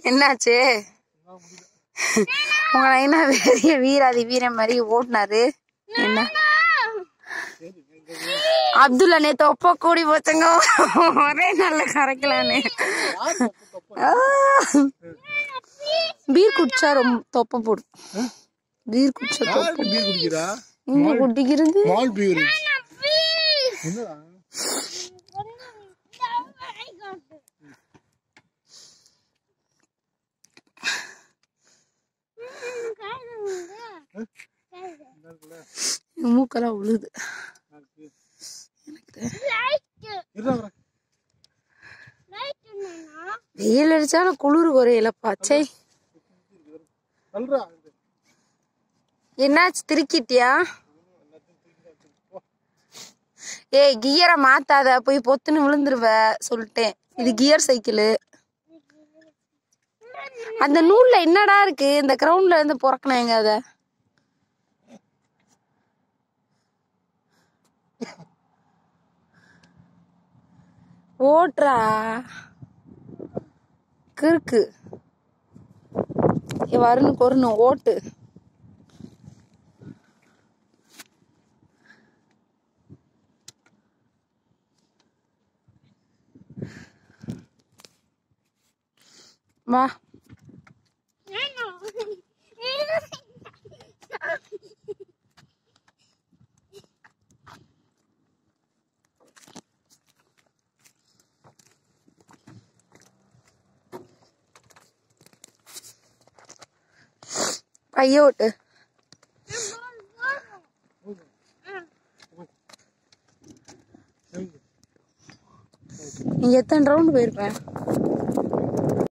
என்னாச்சு உங்களை என்ன பெரிய வீராதி வீரன் மாதிரி ஓட்டினாரு என்ன அப்துல்லா நேத்து ஒப்ப கூடி போச்சுங்க ஒரே நல்ல கரைக்கலான்னு பீர் குடிச்சா ரொம்ப தொப்ப போடும் பீர் குடிச்சா தொப்ப பீர் குடிக்கிறா இங்க குடிக்கிறது மால் பீர் என்னடா என் மூக்கெல்லாம் உழுது இருடா வரேன். வெயில் அடிச்சாலும் குளிர் குறையல பச்சை சொல்றா என்னாச்சு திருக்கிட்டியா ஏய் கியரை மாத்தாத போய் பொத்துன்னு விழுந்துருவ சொல்லிட்டேன் இது கியர் சைக்கிள் அந்த நூல்ல என்னடா இருக்கு இந்த கிரவுண்ட்ல இருந்து பிறக்கணும் அத ஓட்டுறா கிறுக்கு ஏ வரணும் கொறணும் ஓட்டு வா பைய ஓட்டு நீ எத்தனை ரவுண்ட் போயிருப்பேன்